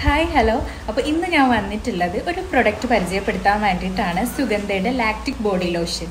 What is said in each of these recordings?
hi hello അപ്പോൾ ഇന്ന് ഞാൻ വന്നിട്ടുള്ളത് ഒരു പ്രൊഡക്റ്റ് പരിചയപ്പെടുത്താൻ വേണ്ടിയിട്ടാണ് സുഗന്ധയുടെ ലാക്റ്റിക് ബോഡി ലോഷൻ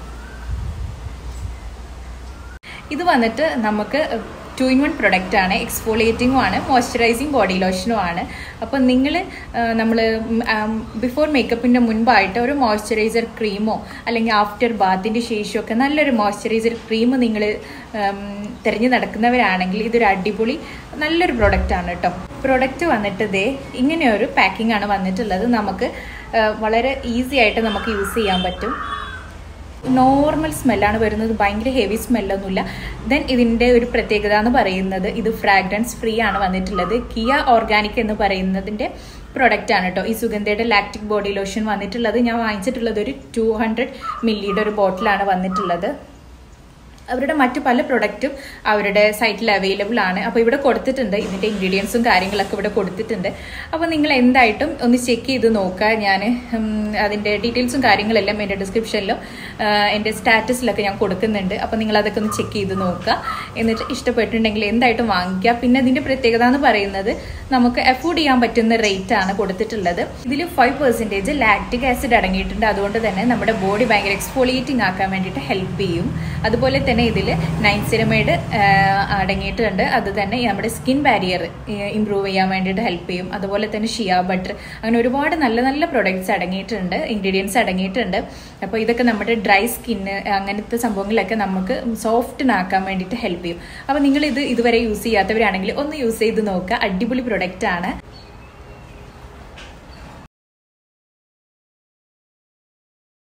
ഇത് വന്നിട്ട് നമുക്ക് ടു ഇൻ വൺ പ്രൊഡക്റ്റ് ആണ് എക്സ്ഫോളിയേറ്റിംഗും ആണ് മോയ്സ്ചറൈസിങ് ബോഡി ലോഷനും ആണ് അപ്പോൾ നിങ്ങൾ നമ്മൾ ബിഫോർ മേക്കപ്പിൻ്റെ മുൻപായിട്ട് ഒരു മോയ്സ്ചറൈസർ ക്രീമോ അല്ലെങ്കിൽ ആഫ്റ്റർ ബാത്തിൻ്റെ ശേഷമൊക്കെ നല്ലൊരു മോയ്സ്ചറൈസർ ക്രീം നിങ്ങൾ തിരഞ്ഞു നടക്കുന്നവരാണെങ്കിൽ ഇതൊരു അടിപൊളി നല്ലൊരു പ്രൊഡക്റ്റാണ് കേട്ടോ പ്രൊഡക്റ്റ് വന്നിട്ട് ദേ ഇങ്ങനെയൊരു പാക്കിംഗ് ആണ് വന്നിട്ടുള്ളത് നമുക്ക് വളരെ ഈസി ആയിട്ട് നമുക്ക് യൂസ് ചെയ്യാൻ പറ്റും നോർമൽ സ്മെല്ലാണ് വരുന്നത് ഭയങ്കര ഹെവി സ്മെല്ലൊന്നുമില്ല ദെൻ ഇതിൻ്റെ ഒരു പ്രത്യേകത എന്ന് പറയുന്നത് ഇത് ഫ്രാഗ്രൻസ് ഫ്രീ ആണ് വന്നിട്ടുള്ളത് കിയ ഓർഗാനിക് എന്ന് പറയുന്നതിൻ്റെ പ്രൊഡക്റ്റ് ആണ് കേട്ടോ ഈ സുഗന്ധയുടെ ലാക്റ്റിക് ബോഡി ലോഷൻ വന്നിട്ടുള്ളത് ഞാൻ വാങ്ങിച്ചിട്ടുള്ളത് ഒരു ടു ഹൺഡ്രഡ് മില്ലിയുടെ ഒരു ബോട്ടിലാണ് വന്നിട്ടുള്ളത് അവരുടെ മറ്റു പല പ്രൊഡക്റ്റും അവരുടെ സൈറ്റിൽ അവൈലബിൾ ആണ് അപ്പോൾ ഇവിടെ കൊടുത്തിട്ടുണ്ട് ഇതിൻ്റെ ഇൻഗ്രീഡിയൻസും കാര്യങ്ങളൊക്കെ ഇവിടെ കൊടുത്തിട്ടുണ്ട് അപ്പോൾ നിങ്ങൾ എന്തായിട്ടും ഒന്ന് ചെക്ക് ചെയ്ത് നോക്കുക ഞാൻ അതിൻ്റെ ഡീറ്റെയിൽസും കാര്യങ്ങളെല്ലാം എൻ്റെ ഡിസ്ക്രിപ്ഷനിലും എൻ്റെ സ്റ്റാറ്റസിലൊക്കെ ഞാൻ കൊടുക്കുന്നുണ്ട് അപ്പോൾ നിങ്ങൾ അതൊക്കെ ഒന്ന് ചെക്ക് ചെയ്ത് നോക്കുക എന്നിട്ട് ഇഷ്ടപ്പെട്ടിട്ടുണ്ടെങ്കിൽ എന്തായിട്ടും വാങ്ങിക്കുക പിന്നെ ഇതിൻ്റെ പ്രത്യേകത എന്ന് പറയുന്നത് നമുക്ക് അഫോർഡ് ചെയ്യാൻ പറ്റുന്ന റേറ്റ് ആണ് കൊടുത്തിട്ടുള്ളത് ഇതിൽ ഫൈവ് പെർസെൻറ്റേജ് ലാക്റ്റിക് ആസിഡ് അടങ്ങിയിട്ടുണ്ട് അതുകൊണ്ട് തന്നെ നമ്മുടെ ബോഡി ഭയങ്കര എക്സ്ഫോളിയേറ്റിംഗ് ആക്കാൻ വേണ്ടിയിട്ട് ഹെൽപ്പ് ചെയ്യും അതുപോലെ തന്നെ ഇതിൽ നൈൻസിരമൈഡ് അടങ്ങിയിട്ടുണ്ട് അത് തന്നെ നമ്മുടെ സ്കിൻ ബാരിയർ ഇമ്പ്രൂവ് ചെയ്യാൻ വേണ്ടിയിട്ട് ഹെൽപ്പ് ചെയ്യും അതുപോലെ തന്നെ ഷിയ ബട്ടർ അങ്ങനെ ഒരുപാട് നല്ല നല്ല പ്രൊഡക്ട്സ് അടങ്ങിയിട്ടുണ്ട് ഇൻഗ്രീഡിയൻസ് അടങ്ങിയിട്ടുണ്ട് അപ്പോൾ ഇതൊക്കെ നമ്മുടെ ഡ്രൈ സ്കിന്ന് അങ്ങനത്തെ സംഭവങ്ങളൊക്കെ നമുക്ക് സോഫ്റ്റനാക്കാൻ വേണ്ടിയിട്ട് ഹെൽപ്പ് ചെയ്യും അപ്പോൾ നിങ്ങൾ ഇത് ഇതുവരെ യൂസ് ചെയ്യാത്തവരാണെങ്കിൽ ഒന്ന് യൂസ് ചെയ്ത് നോക്കുക അടിപൊളി പ്രൊഡക്റ്റ് ആണ്